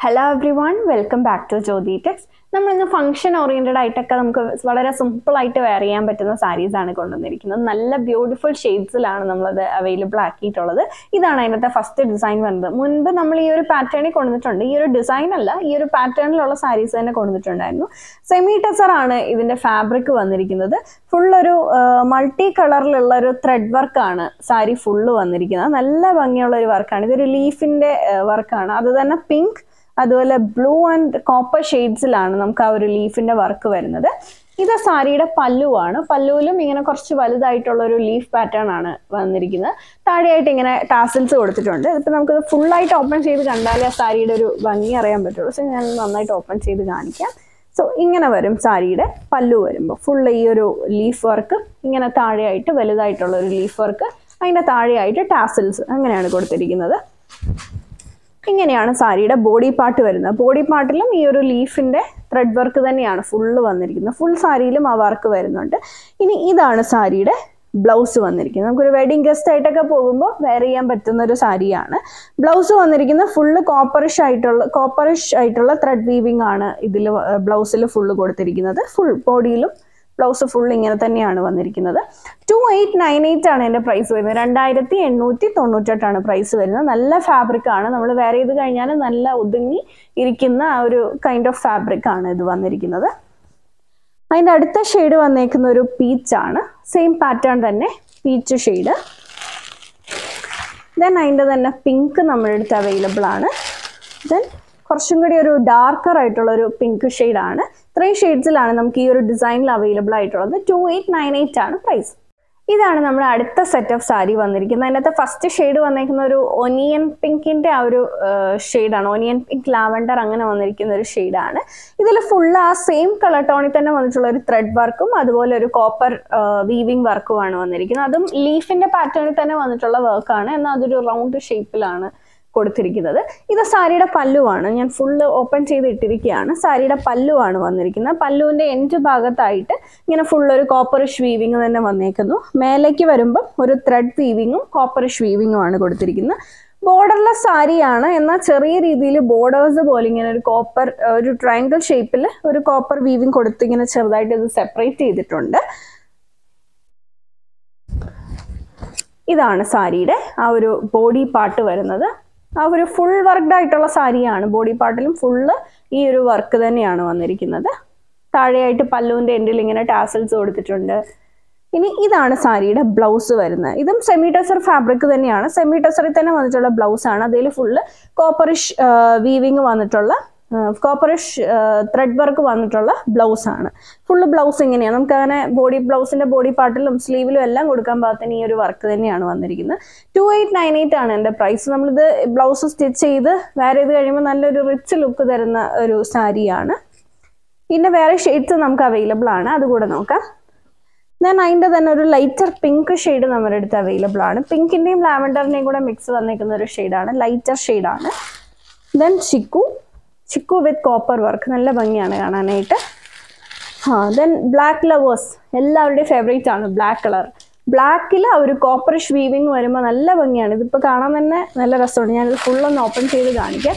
hello everyone welcome back to Jyothi Techs നമ്മൾ ഇന്ന് function oriented ആയിട്ടൊക്കെ നമുക്ക് വളരെ സിമ്പിൾ ആയിട്ട് വെയർ ചെയ്യാൻ പറ്റുന്ന സാരീസ് ആണ് കൊണ്ടുവന്നിരിക്കുന്നത് നല്ല ബ്യൂട്ടിഫുൾ ഷെയ്ഡ്സിലാണ് നമ്മളത് അവൈലബിൾ ആക്കിയിട്ടുള്ളത് ഇതാണ് അതിനകത്തെ ഫസ്റ്റ് ഡിസൈൻ വരുന്നത് മുൻപ് നമ്മൾ ഈ ഒരു പാറ്റേണിൽ കൊണ്ടുവന്നിട്ടുണ്ട് ഈ ഒരു ഡിസൈൻ അല്ല ഈ ഒരു പാറ്റേണിലുള്ള സാരീസ് തന്നെ കൊണ്ടുവന്നിട്ടുണ്ടായിരുന്നു സെമി ടെസർ ആണ് ഇതിന്റെ ഫാബ്രിക് വന്നിരിക്കുന്നത് ഫുൾ ഒരു മൾട്ടി കളറിലുള്ള ഒരു ത്രെഡ് വർക്കാണ് സാരി ഫുള്ള് വന്നിരിക്കുന്നത് നല്ല ഭംഗിയുള്ള ഒരു വർക്കാണ് ഇതൊരു ലീഫിന്റെ വർക്കാണ് അത് തന്നെ പിങ്ക് അതുപോലെ ബ്ലൂ ആൻഡ് കോപ്പർ ഷെയ്ഡ്സിലാണ് നമുക്ക് ആ ഒരു ലീഫിന്റെ വർക്ക് വരുന്നത് ഇത് സാരിയുടെ പല്ലുവാണ് പല്ലുവിലും ഇങ്ങനെ കുറച്ച് വലുതായിട്ടുള്ള ഒരു ലീഫ് പാറ്റേൺ ആണ് വന്നിരിക്കുന്നത് താഴെയായിട്ട് ഇങ്ങനെ ടാസിൽസ് കൊടുത്തിട്ടുണ്ട് ഇതിപ്പോൾ നമുക്കത് ഫുള്ളായിട്ട് ഓപ്പൺ ചെയ്ത് കണ്ടാലേ ആ സാരിയുടെ ഒരു ഭംഗി അറിയാൻ പറ്റുള്ളൂ സോ ഞാൻ നന്നായിട്ട് ഓപ്പൺ ചെയ്ത് കാണിക്കാം സോ ഇങ്ങനെ വരും സാരിയുടെ പല്ലു വരുമ്പോൾ ഫുൾ ഈ ഒരു ലീഫ് വർക്ക് ഇങ്ങനെ താഴെയായിട്ട് വലുതായിട്ടുള്ള ഒരു ലീഫ് വർക്ക് അതിൻ്റെ താഴെയായിട്ട് ടാസിൽസ് അങ്ങനെയാണ് കൊടുത്തിരിക്കുന്നത് ഇങ്ങനെയാണ് സാരിയുടെ ബോഡി പാർട്ട് വരുന്നത് ബോഡി പാർട്ടിലും ഈ ഒരു ലീഫിന്റെ ത്രെഡ് വർക്ക് തന്നെയാണ് ഫുള്ള് വന്നിരിക്കുന്നത് ഫുൾ സാരിയിലും ആ വർക്ക് വരുന്നുണ്ട് ഇനി ഇതാണ് സാരിയുടെ ബ്ലൗസ് വന്നിരിക്കുന്നത് നമുക്കൊരു വെഡിങ് ഗസ്റ്റ് ആയിട്ടൊക്കെ പോകുമ്പോൾ വെയർ ചെയ്യാൻ പറ്റുന്ന ഒരു സാരിയാണ് ബ്ലൗസ് വന്നിരിക്കുന്നത് ഫുള്ള് കോപ്പറിഷ് ആയിട്ടുള്ള കോപ്പറിഷ് ആയിട്ടുള്ള ത്രെഡ് വീവിംഗ് ആണ് ഇതിൽ ബ്ലൗസിൽ ഫുള്ള് കൊടുത്തിരിക്കുന്നത് ഫുൾ ബോഡിയിലും ബ്ലൗസ് ഫുൾ ഇങ്ങനെ തന്നെയാണ് വന്നിരിക്കുന്നത് ടു എയ്റ്റ് നയൻ എയ്റ്റ് ആണ് എൻ്റെ പ്രൈസ് വരുന്നത് രണ്ടായിരത്തി എണ്ണൂറ്റി തൊണ്ണൂറ്റെട്ടാണ് പ്രൈസ് വരുന്നത് നല്ല ഫാബ്രിക് ആണ് നമ്മൾ വെയർ ചെയ്ത് കഴിഞ്ഞാൽ നല്ല ഒതുങ്ങി ഇരിക്കുന്ന ആ ഒരു കൈൻഡ് ഓഫ് ഫാബ്രിക് ആണ് ഇത് വന്നിരിക്കുന്നത് അതിൻ്റെ അടുത്ത ഷെയ്ഡ് വന്നേക്കുന്ന ഒരു പീച്ച് ആണ് സെയിം പാറ്റേൺ തന്നെ പീച്ച് ഷെയ്ഡ് ദെൻ അതിൻ്റെ തന്നെ പിങ്ക് നമ്മുടെ അടുത്ത് അവൈലബിൾ ആണ് ദെൻ കുറച്ചും കൂടി ഒരു ഡാർക്കർ ആയിട്ടുള്ള ഒരു പിങ്ക് ആണ് ഇത്രയും ഷെയ്ഡ്സിലാണ് നമുക്ക് ഈ ഒരു ഡിസൈനിൽ അവൈലബിൾ ആയിട്ടുള്ളത് ടു എയ്റ്റ് നയൻ എയ്റ്റ് ആണ് പ്രൈസ് ഇതാണ് നമ്മുടെ അടുത്ത സെറ്റ് ഓഫ് സാരി വന്നിരിക്കുന്നത് അതിനകത്ത് ഫസ്റ്റ് ഷെയ്ഡ് വന്നിരിക്കുന്ന ഒരു ഒനിയൻ പിങ്കിന്റെ ആ ഒരു ഷെയ്ഡാണ് ഒനിയൻ പിങ്ക് ലാവൻഡർ അങ്ങനെ വന്നിരിക്കുന്ന ഒരു ഷെയ്ഡാണ് ഇതിൽ ഫുൾ ആ സെയിം കളർ ടോണിൽ തന്നെ വന്നിട്ടുള്ള ഒരു ത്രെഡ് വർക്കും അതുപോലെ ഒരു കോപ്പർ വീവിംഗ് വർക്കുമാണ് വന്നിരിക്കുന്നത് അതും ലീഫിന്റെ പാറ്റേണിൽ തന്നെ വന്നിട്ടുള്ള വർക്കാണ് എന്നാൽ അതൊരു റൗണ്ട് ഷേപ്പിലാണ് കൊടുത്തിരിക്കുന്നത് ഇത് സാരിയുടെ പല്ലുവാണ് ഞാൻ ഫുള്ള് ഓപ്പൺ ചെയ്ത് ഇട്ടിരിക്കുകയാണ് സാരിയുടെ പല്ലുവാണ് വന്നിരിക്കുന്നത് പല്ലുവിൻ്റെ എൻഡ് ഭാഗത്തായിട്ട് ഇങ്ങനെ ഫുൾ ഒരു കോപ്പറിഷ് വീവിങ് തന്നെ വന്നേക്കുന്നു മേലേക്ക് വരുമ്പം ഒരു ത്രെഡ് വീവിങ്ങും കോപ്പറിഷ് വീവിങ്ങും ആണ് കൊടുത്തിരിക്കുന്നത് ബോർഡർലെസ് സാരിയാണ് എന്നാൽ ചെറിയ രീതിയിൽ ബോർഡേഴ്സ് പോലെ ഇങ്ങനെ ഒരു കോപ്പർ ഒരു ട്രയാങ്കിൾ ഷേപ്പിൽ ഒരു കോപ്പർ വീവിങ് കൊടുത്ത് ഇങ്ങനെ ചെറുതായിട്ട് ഇത് സെപ്പറേറ്റ് ചെയ്തിട്ടുണ്ട് ഇതാണ് സാരിയുടെ ആ ഒരു ബോഡി പാർട്ട് വരുന്നത് ആ ഒരു ഫുൾ വർക്ക്ഡ് ആയിട്ടുള്ള സാരിയാണ് ബോഡി പാർട്ടിലും ഫുള്ള് ഈ ഒരു വർക്ക് തന്നെയാണ് വന്നിരിക്കുന്നത് താഴെയായിട്ട് പല്ലുവിൻ്റെ എൻഡിൽ ഇങ്ങനെ ടാസൽസ് കൊടുത്തിട്ടുണ്ട് ഇനി ഇതാണ് സാരിയുടെ ബ്ലൗസ് വരുന്നത് ഇതും സെമി ടെസർ ഫാബ്രിക് തന്നെയാണ് സെമി ടെസറിൽ തന്നെ വന്നിട്ടുള്ള ബ്ലൗസ് ആണ് അതിൽ ഫുള്ള് കോപ്പറിഷ് വീവിങ് വന്നിട്ടുള്ള കോപ്പറിഷ് ത്രെഡ് വർക്ക് വന്നിട്ടുള്ള ബ്ലൗസ് ആണ് ഫുള്ള് ബ്ലൗസ് ഇങ്ങനെയാണ് നമുക്ക് അങ്ങനെ ബോഡി ബ്ലൗസിന്റെ ബോഡി പാർട്ടിലും സ്ലീവിലും എല്ലാം കൊടുക്കാൻ പാകത്തിന് ഈ ഒരു വർക്ക് തന്നെയാണ് വന്നിരിക്കുന്നത് ടു എയ്റ്റ് നയൻ എയ്റ്റ് ആണ് എൻ്റെ പ്രൈസ് നമ്മളിത് ബ്ലൗസ് സ്റ്റിച്ച് ചെയ്ത് വേറെ ചെയ്ത് കഴിയുമ്പോൾ നല്ലൊരു റിച്ച് ലുക്ക് തരുന്ന ഒരു സാരിയാണ് പിന്നെ വേറെ ഷെയ്ഡ്സ് നമുക്ക് അവൈലബിൾ ആണ് അതുകൂടെ നോക്കാം ദെൻ അതിൻ്റെ തന്നെ ഒരു ലൈറ്റർ പിങ്ക് ഷെയ്ഡ് നമ്മുടെ അടുത്ത് അവൈലബിൾ ആണ് പിങ്കിൻ്റെയും ലാവൻഡറിൻ്റെയും കൂടെ മിക്സ് വന്നിരിക്കുന്ന ഒരു ഷെയ്ഡാണ് ലൈറ്റർ ഷെയ്ഡാണ് then chikoo chikoo with copper work നല്ല ഭംഗിയാണ് കാണാനായിട്ട് ആ ദെൻ ബ്ലാക്ക് ലവേഴ്സ് എല്ലാവരുടെയും ഫേവറേറ്റ് ആണ് ബ്ലാക്ക് കളർ ബ്ലാക്കിൽ ഒരു കോപ്പറിഷ് വീവിങ് വരുമ്പോൾ നല്ല ഭംഗിയാണ് ഇതിപ്പോൾ കാണാൻ തന്നെ നല്ല രസമുണ്ട് ഞാനിത് ഫുള്ളൊന്ന് ഓപ്പൺ ചെയ്ത് കാണിക്കാം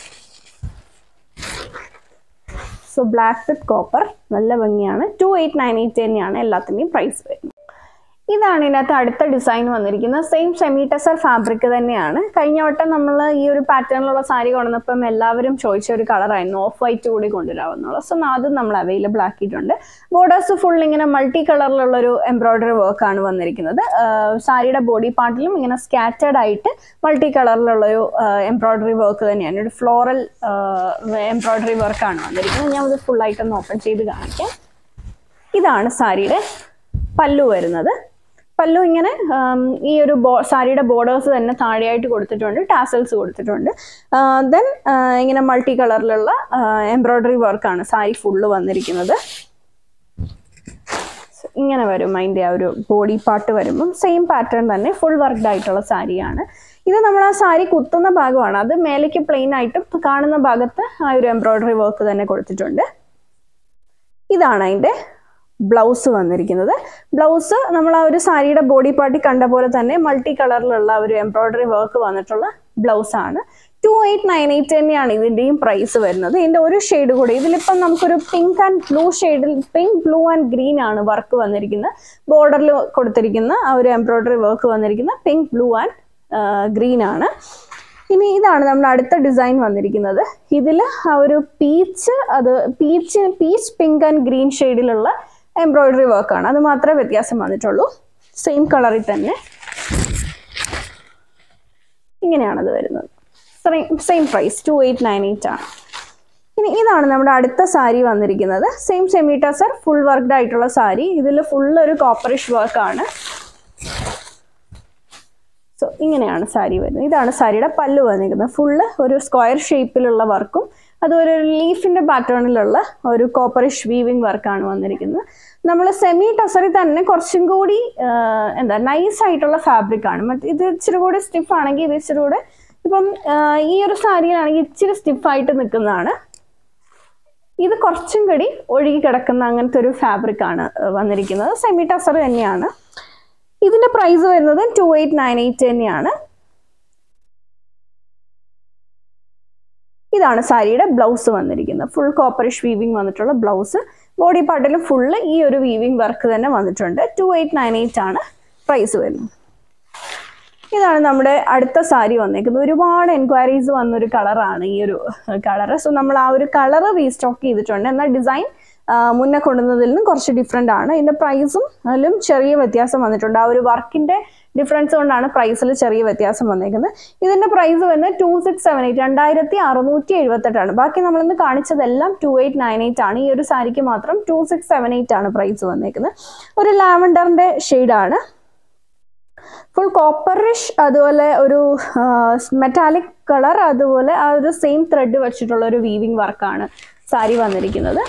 സോ ബ്ലാക്ക് വിത്ത് കോപ്പർ നല്ല ഭംഗിയാണ് ടു എയ്റ്റ് നയൻ എയ്റ്റ് തന്നെയാണ് എല്ലാത്തിൻ്റെയും പ്രൈസ് വരുന്നത് ഇതാണ് ഇതിനകത്ത് അടുത്ത ഡിസൈൻ വന്നിരിക്കുന്നത് സെയിം സെമി ടെസർ ഫാബ്രിക് തന്നെയാണ് കഴിഞ്ഞ വട്ടം നമ്മൾ ഈ ഒരു പാറ്റേണിലുള്ള സാരി കൊണ്ടുവന്നപ്പം എല്ലാവരും ചോദിച്ച ഒരു കളറായിരുന്നു ഓഫ് വൈറ്റ് കൂടി കൊണ്ടുവരാമെന്നുള്ളത് സോ അതും നമ്മൾ അവൈലബിൾ ആക്കിയിട്ടുണ്ട് ബോർഡേഴ്സ് ഫുൾ ഇങ്ങനെ മൾട്ടി കളറിലുള്ള ഒരു എംബ്രോയ്ഡറി വർക്കാണ് വന്നിരിക്കുന്നത് സാരിയുടെ ബോഡി പാർട്ടിലും ഇങ്ങനെ സ്കാറ്റേഡ് ആയിട്ട് മൾട്ടി കളറിലുള്ള ഒരു എംബ്രോയ്ഡറി വർക്ക് തന്നെയാണ് ഒരു ഫ്ലോറൽ എംബ്രോയ്ഡറി വർക്കാണ് വന്നിരിക്കുന്നത് ഞാൻ ഇത് ഫുള്ളായിട്ടൊന്ന് ഓപ്പൺ ചെയ്ത് കാണിക്കാം ഇതാണ് സാരിയുടെ പല്ലു വരുന്നത് പല്ലു ഇങ്ങനെ ഈ ഒരു ബോ സാരിയുടെ ബോർഡേഴ്സ് തന്നെ താഴെയായിട്ട് കൊടുത്തിട്ടുണ്ട് ടാസൽസ് കൊടുത്തിട്ടുണ്ട് ദെൻ ഇങ്ങനെ മൾട്ടി കളറിലുള്ള എംബ്രോയ്ഡറി വർക്കാണ് സാരി ഫുള്ള് വന്നിരിക്കുന്നത് ഇങ്ങനെ വരും അതിൻ്റെ ആ ഒരു ബോഡി പാർട്ട് വരുമ്പം സെയിം പാറ്റേൺ തന്നെ ഫുൾ വർക്ക്ഡ് ആയിട്ടുള്ള സാരിയാണ് ഇത് നമ്മൾ ആ സാരി കുത്തുന്ന ഭാഗമാണ് അത് മേലേക്ക് പ്ലെയിൻ ആയിട്ടും കാണുന്ന ഭാഗത്ത് ആ ഒരു എംബ്രോയ്ഡറി വർക്ക് തന്നെ കൊടുത്തിട്ടുണ്ട് ഇതാണ് അതിൻ്റെ ബ്ലൗസ് വന്നിരിക്കുന്നത് ബ്ലൗസ് നമ്മൾ ആ ഒരു സാരിയുടെ ബോഡി പാർട്ടി കണ്ട പോലെ തന്നെ മൾട്ടി കളറിലുള്ള ഒരു എംബ്രോയ്ഡറി വർക്ക് വന്നിട്ടുള്ള ബ്ലൗസ് ആണ് ടു എയ്റ്റ് നയൻ എയ്റ്റ് തന്നെയാണ് ഇതിൻ്റെയും പ്രൈസ് വരുന്നത് ഇതിൻ്റെ ഒരു ഷെയ്ഡ് കൂടി ഇതിലിപ്പം നമുക്കൊരു പിങ്ക് ആൻഡ് ബ്ലൂ ഷെയ്ഡിൽ പിങ്ക് ബ്ലൂ ആൻഡ് ഗ്രീൻ ആണ് വർക്ക് വന്നിരിക്കുന്നത് ബോർഡറിൽ കൊടുത്തിരിക്കുന്ന ആ ഒരു എംബ്രോയ്ഡറി വർക്ക് വന്നിരിക്കുന്ന പിങ്ക് ബ്ലൂ ആൻഡ് ഗ്രീൻ ആണ് ഇനി ഇതാണ് നമ്മുടെ അടുത്ത ഡിസൈൻ വന്നിരിക്കുന്നത് ഇതിൽ ആ ഒരു പീച്ച് അത് peach peach pink and green ഷെയ്ഡിലുള്ള എംബ്രോയ്ഡറി വർക്കാണ് അത് മാത്രമേ വ്യത്യാസം വന്നിട്ടുള്ളൂ സെയിം കളറിൽ തന്നെ ഇങ്ങനെയാണത് വരുന്നത് same price two eight nine eight ആണ് ഇനി ഇതാണ് നമ്മുടെ അടുത്ത സാരി വന്നിരിക്കുന്നത് same semi tussar full worked ആയിട്ടുള്ള സാരി ഇതിൽ ഫുൾ ഒരു കോപ്പറിഷ് വർക്കാണ് സോ ഇങ്ങനെയാണ് സാരി വരുന്നത് ഇതാണ് സാരിയുടെ പല്ല് വന്നിരിക്കുന്നത് ഫുള്ള് ഒരു സ്ക്വയർ ഷേപ്പിലുള്ള വർക്കും അതൊരു ലീഫിന്റെ പാറ്റേണിലുള്ള ഒരു കോപ്പറിഷ് വീവിങ് വർക്കാണ് വന്നിരിക്കുന്നത് നമ്മൾ സെമി ടസറിൽ തന്നെ കുറച്ചും കൂടി ആ, എന്താ നൈസ് ആയിട്ടുള്ള ഫാബ്രിക് ആണ് മറ്റേ ഇത് ഇച്ചിരി കൂടി സ്റ്റിഫ് ആണെങ്കിൽ ഇത് ഇച്ചിരി കൂടെ ഇപ്പം ആ, ഈ ഒരു സാരിയിലാണെങ്കിൽ ഇച്ചിരി സ്റ്റിഫായിട്ട് നിൽക്കുന്നതാണ് ഇത് കുറച്ചും കൂടി ഒഴുകി കിടക്കുന്ന അങ്ങനത്തെ ഒരു ഫാബ്രിക് ആണ് ആ, വന്നിരിക്കുന്നത് സെമി ടസർ തന്നെയാണ് ഇതിന്റെ പ്രൈസ് വരുന്നത് ടു എയ്റ്റ് നയൻ എയ്റ്റ് തന്നെയാണ് ഇതാണ് സാരിയുടെ ബ്ലൗസ് വന്നിരിക്കുന്നത് ഫുൾ കോപ്പറിഷ് വീവിങ് വന്നിട്ടുള്ള ബ്ലൗസ് ബോഡി പാർട്ടിലും ഫുള്ള് ഈ ഒരു വീവിങ് വർക്ക് തന്നെ വന്നിട്ടുണ്ട് ടു എയ്റ്റ് നയൻ എയ്റ്റ് ആണ് പ്രൈസ് വരുന്നത് ഇതാണ് നമ്മുടെ അടുത്ത സാരി വന്നേക്കുന്നത് ഒരുപാട് എൻക്വയറീസ് വന്നൊരു കളറാണ് ഈ ഒരു കളർ സോ നമ്മൾ ആ ഒരു കളർ റീസ്റ്റോക്ക് ചെയ്തിട്ടുണ്ട് എന്നാൽ ഡിസൈൻ മുന്നേ കൊണ്ടുവന്നതിൽ നിന്നും കുറച്ച് ഡിഫറെൻ്റ് ആണ് ഇതിൻ്റെ പ്രൈസും അതിലും ചെറിയ വ്യത്യാസം വന്നിട്ടുണ്ട് ആ ഒരു വർക്കിൻ്റെ ഡിഫറൻസ് കൊണ്ടാണ് പ്രൈസിൽ ചെറിയ വ്യത്യാസം വന്നേക്കുന്നത് ഇതിൻ്റെ പ്രൈസ് വരുന്നത് ടു സിക്സ് സെവൻ എയ്റ്റ് രണ്ടായിരത്തി അറുന്നൂറ്റി എഴുപത്തെട്ടാണ് ബാക്കി നമ്മളിന്ന് കാണിച്ചതെല്ലാം ടു എയ്റ്റ് നയൻ എയ്റ്റ് ആണ് ഈ ഒരു സാരിക്ക് മാത്രം ടു സിക്സ് സെവൻ എയ്റ്റ് ആണ് പ്രൈസ് വന്നേക്കുന്നത് ഒരു ലാവൻഡറിൻ്റെ ഷെയ്ഡാണ് ഫുൾ കോപ്പറിഷ് അതുപോലെ ഒരു മെറ്റാലിക് കളർ അതുപോലെ ആ ഒരു സെയിം ത്രെഡ് വെച്ചിട്ടുള്ള ഒരു വീവിങ് വർക്കാണ് സാരി വന്നിരിക്കുന്നത്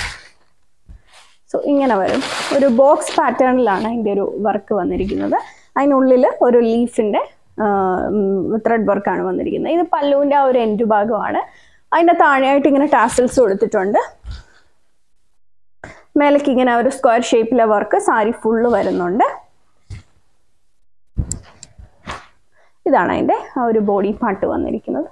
സോ ഇങ്ങനെ വരും ഒരു ബോക്സ് പാറ്റേണിലാണ് അതിൻ്റെ ഒരു വർക്ക് വന്നിരിക്കുന്നത് അതിനുള്ളിൽ ഒരു ലീഫിൻ്റെ ത്രെഡ് വർക്കാണ് വന്നിരിക്കുന്നത് ഇത് പല്ലുവിൻ്റെ ആ ഒരു എൻഡ് ഭാഗമാണ് അതിൻ്റെ താഴെയായിട്ട് ഇങ്ങനെ ടാസൽസ് കൊടുത്തിട്ടുണ്ട് മേലേക്ക് ഇങ്ങനെ ഒരു സ്ക്വയർ ഷേപ്പിലെ വർക്ക് സാരി ഫുള്ള് വരുന്നുണ്ട് ഇതാണ് അതിൻ്റെ ആ ഒരു ബോഡി പാർട്ട് വന്നിരിക്കുന്നത്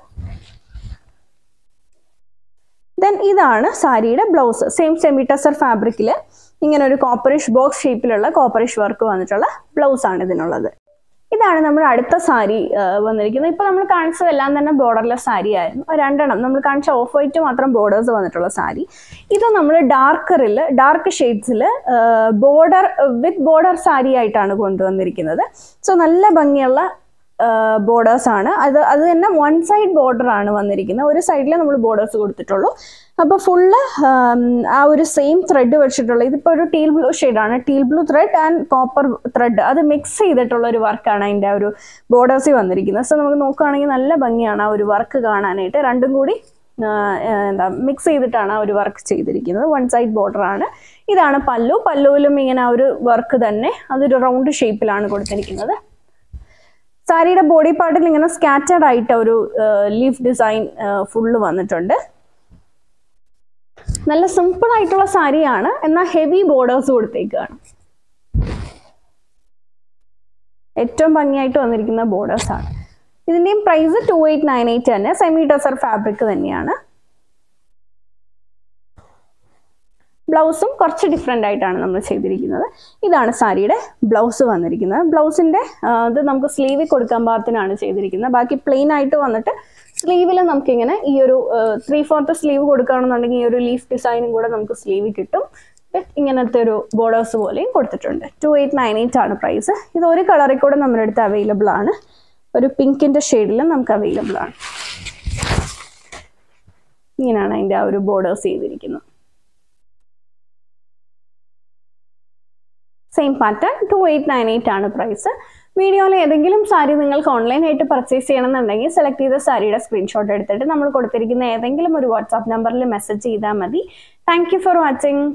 ദെൻ ഇതാണ് സാരിയുടെ ബ്ലൗസ് സെയിം സെമി ടസർ ഫാബ്രിക്കിൽ ഇങ്ങനെ ഒരു കോപ്പറിഷ് ബോക്സ് ഷേപ്പിലുള്ള കോപ്പറിഷ് വർക്ക് വന്നിട്ടുള്ള ബ്ലൗസ് ആണ് ഇതിനുള്ളത് ഇതാണ് നമ്മുടെ അടുത്ത സാരി ആ, വന്നിരിക്കുന്നത് ഇപ്പൊ നമ്മൾ കാണിച്ചതെല്ലാം തന്നെ ബോർഡർലെസ് സാരി ആയിരുന്നു ആ രണ്ടെണ്ണം നമ്മൾ കാണിച്ച ഓഫ് വൈറ്റ് മാത്രം ബോർഡേഴ്സ് വന്നിട്ടുള്ള സാരി ഇത് നമ്മൾ ഡാർക്കറിൽ ഡാർക്ക് ഷെയ്ഡ്സിൽ ബോർഡർ വിത്ത് ബോർഡർ സാരി ആയിട്ടാണ് കൊണ്ടുവന്നിരിക്കുന്നത് സോ നല്ല ഭംഗിയുള്ള ബോർഡേഴ്സ് ആണ് അത് അത് തന്നെ വൺ സൈഡ് ബോർഡർ ആണ് വന്നിരിക്കുന്നത് ഒരു സൈഡിൽ നമ്മൾ ബോർഡേഴ്സ് കൊടുത്തിട്ടുള്ളൂ അപ്പോൾ ഫുള്ള് ആ ഒരു സെയിം ത്രെഡ് വെച്ചിട്ടുള്ള ഇതിപ്പോൾ ഒരു ടീൽ ബ്ലൂ ആണ് teal blue thread and copper thread അത് മിക്സ് ചെയ്തിട്ടുള്ള ഒരു വർക്കാണ് അതിൻ്റെ ആ ഒരു ബോർഡേഴ്സിൽ വന്നിരിക്കുന്നത് സോ നമുക്ക് നോക്കുകയാണെങ്കിൽ നല്ല ഭംഗിയാണ് ആ ഒരു വർക്ക് കാണാനായിട്ട് രണ്ടും കൂടി ആ, എന്താ മിക്സ് ചെയ്തിട്ടാണ് ആ ഒരു വർക്ക് ചെയ്തിരിക്കുന്നത് വൺ സൈഡ് ബോർഡർ ആണ് ഇതാണ് പല്ലു പല്ലുവിലും ഇങ്ങനെ ആ ഒരു വർക്ക് തന്നെ അതൊരു റൗണ്ട് ഷേപ്പിലാണ് കൊടുത്തിരിക്കുന്നത് സാരിയുടെ ബോഡി പാർട്ടിൽ ഇങ്ങനെ സ്കാറ്റേഡ് ആയിട്ട് ഒരു ലീഫ് ഡിസൈൻ ഫുള്ള് വന്നിട്ടുണ്ട് നല്ല സിമ്പിൾ ആയിട്ടുള്ള സാരിയാണ് എന്നാൽ ഹെവി ബോർഡേഴ്സ് കൊടുത്തേക്കാണ് ഏറ്റവും ഭംഗിയായിട്ട് വന്നിരിക്കുന്ന ബോർഡേഴ്സ് ആണ് ഇതിന്റെയും price two eight nine eight തന്നെ സെമി ടസർ ഫാബ്രിക് തന്നെയാണ് ബ്ലൗസും കുറച്ച് ഡിഫറെൻ്റ് ആയിട്ടാണ് നമ്മൾ ചെയ്തിരിക്കുന്നത് ഇതാണ് സാരിയുടെ ബ്ലൗസ് വന്നിരിക്കുന്നത് ബ്ലൗസിൻ്റെ ഇത് നമുക്ക് സ്ലീവിൽ കൊടുക്കാൻ പാകത്തിനാണ് ചെയ്തിരിക്കുന്നത് ബാക്കി പ്ലെയിൻ ആയിട്ട് വന്നിട്ട് സ്ലീവിൽ നമുക്കിങ്ങനെ ഈ ഒരു ത്രീ ഫോർത്ത് സ്ലീവ് കൊടുക്കുകയാണെന്നുണ്ടെങ്കിൽ ഈ ഒരു ലീഫ് ഡിസൈനും കൂടെ നമുക്ക് സ്ലീവ് കിട്ടും With ഇങ്ങനത്തെ ഒരു ബോർഡേഴ്സ് പോലെയും കൊടുത്തിട്ടുണ്ട് ടു എയ്റ്റ് നയൻ എയ്റ്റ് ആണ് പ്രൈസ് ഇത് ഒരു കളറിൽ കൂടെ നമ്മുടെ അടുത്ത് അവൈലബിൾ ആണ് ഒരു പിങ്കിൻ്റെ ഷെയ്ഡിലും നമുക്ക് അവൈലബിൾ ആണ് ഇങ്ങനെയാണ് അതിൻ്റെ ആ ഒരു ബോർഡേഴ്സ് ചെയ്തിരിക്കുന്നത് same pattern two eight nine eight ആണ് പ്രൈസ് വീഡിയോയിൽ ഏതെങ്കിലും സാരി നിങ്ങൾക്ക് ഓൺലൈനായിട്ട് പർച്ചേസ് ചെയ്യണമെന്നുണ്ടെങ്കിൽ സെലക്ട് ചെയ്ത സാരിയുടെ സ്ക്രീൻഷോട്ട് എടുത്തിട്ട് നമ്മൾ കൊടുത്തിരിക്കുന്ന ഏതെങ്കിലും ഒരു വാട്സാപ്പ് നമ്പറിൽ മെസ്സേജ് ചെയ്താൽ മതി താങ്ക് യു ഫോർ വാച്ചിങ്